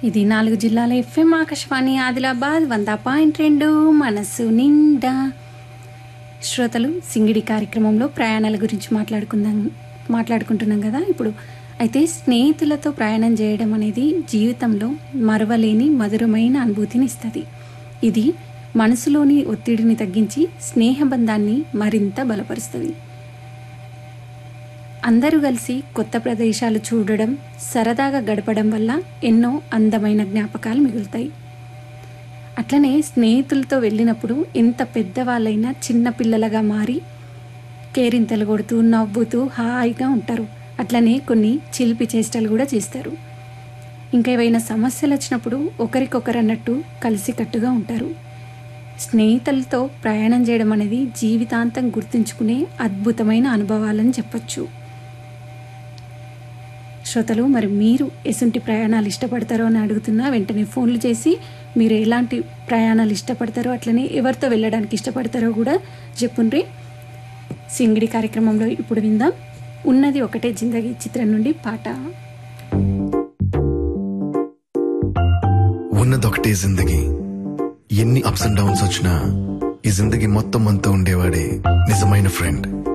ఇది నాలుగు జిల్లాల ఎఫ్ఎం ఆకాశవాణి ఆదిలాబాద్ వంద పాయింట్ రెండు మనసు నిండా శ్రోతలు సింగిడి కార్యక్రమంలో ప్రయాణాల గురించి మాట్లాడుకుందాం మాట్లాడుకుంటున్నాం కదా ఇప్పుడు అయితే స్నేహితులతో ప్రయాణం చేయడం అనేది జీవితంలో మరవలేని మధురమైన అనుభూతిని ఇస్తుంది ఇది మనసులోని ఒత్తిడిని తగ్గించి స్నేహబంధాన్ని మరింత బలపరుస్తుంది అందరూ కలిసి కొత్త ప్రదేశాలు చూడడం సరదాగా గడపడం వల్ల ఎన్నో అందమైన జ్ఞాపకాలు మిగులుతాయి అట్లనే స్నేహితులతో వెళ్ళినప్పుడు ఎంత పెద్దవాళ్ళైనా చిన్న పిల్లలుగా మారి కేరింతలు కొడుతూ నవ్వుతూ హాయిగా ఉంటారు అట్లనే కొన్ని చిలిపి చేష్టలు కూడా చేస్తారు ఇంకా ఏవైనా సమస్యలు వచ్చినప్పుడు ఒకరికొకరు అన్నట్టు కలిసికట్టుగా ఉంటారు స్నేహితులతో ప్రయాణం చేయడం అనేది జీవితాంతం గుర్తుంచుకునే అద్భుతమైన అనుభవాలని చెప్పొచ్చు శ్రోతలు మరి మీరు ఎసుంటి ప్రయాణాలు ఇష్టపడతారో అని అడుగుతున్నా వెంటనే ఫోన్లు చేసి మీరు ఎలాంటి ప్రయాణాలు ఇష్టపడతారో అట్లనే ఎవరితో వెళ్ళడానికి ఇష్టపడతారో కూడా చెప్పుండ్రి సింగిడి కార్యక్రమంలో ఇప్పుడు విందాం ఉన్నది ఒకటే జిందగీ చిత్రం నుండి పాట ఉన్నదొకటే జిందగీ ఎన్ని అప్స్ అండ్ డౌన్స్ వచ్చినా ఈ జిందగీ మొత్తం అంతా ఉండేవాడే నిజమైన ఫ్రెండ్